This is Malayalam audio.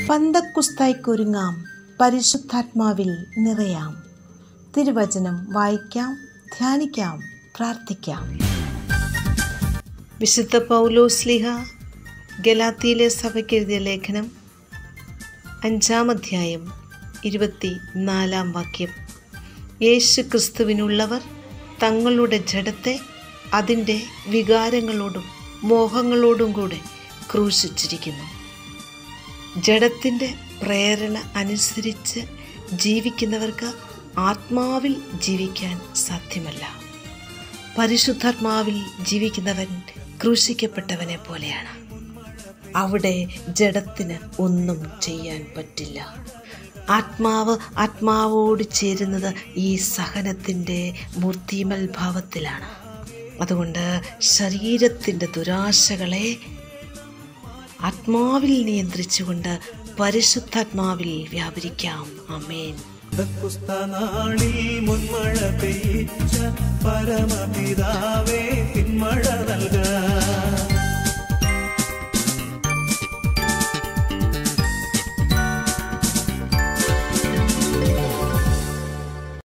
പന്തക്കുസ്തായ്ക്കൊരുങ്ങാം പരിശുദ്ധാത്മാവിൽ നിറയാം തിരുവചനം വായിക്കാം ധ്യാനിക്കാം പ്രാർത്ഥിക്കാം വിശുദ്ധ പൗലോസ്ലിഹ ഗലാത്തിയിലെ സഭയ്ക്ക് എഴുതിയ ലേഖനം അഞ്ചാം അധ്യായം ഇരുപത്തി നാലാം വാക്യം യേശു ക്രിസ്തുവിനുള്ളവർ തങ്ങളുടെ ജഡത്തെ അതിൻ്റെ വികാരങ്ങളോടും മോഹങ്ങളോടും കൂടെ ക്രൂശിച്ചിരിക്കുന്നു ജഡത്തിൻ്റെ പ്രേരണ അനുസരിച്ച് ജീവിക്കുന്നവർക്ക് ആത്മാവിൽ ജീവിക്കാൻ സാധ്യമല്ല പരിശുദ്ധാത്മാവിൽ ജീവിക്കുന്നവൻ ക്രൂശിക്കപ്പെട്ടവനെ പോലെയാണ് അവിടെ ജഡത്തിന് ഒന്നും ചെയ്യാൻ പറ്റില്ല ആത്മാവ് ആത്മാവോട് ചേരുന്നത് ഈ സഹനത്തിൻ്റെ മൂർത്തിമൽ ഭാവത്തിലാണ് അതുകൊണ്ട് ശരീരത്തിൻ്റെ ദുരാശകളെ ആത്മാവിൽ നിയന്ത്രിച്ചുകൊണ്ട് പരിശുദ്ധാത്മാവിൽ വ്യാപരിക്കാം അമേൻ കുസ്തനാളിൽ മുൻമഴ പെയ്ച്ച പരമപിതാവേ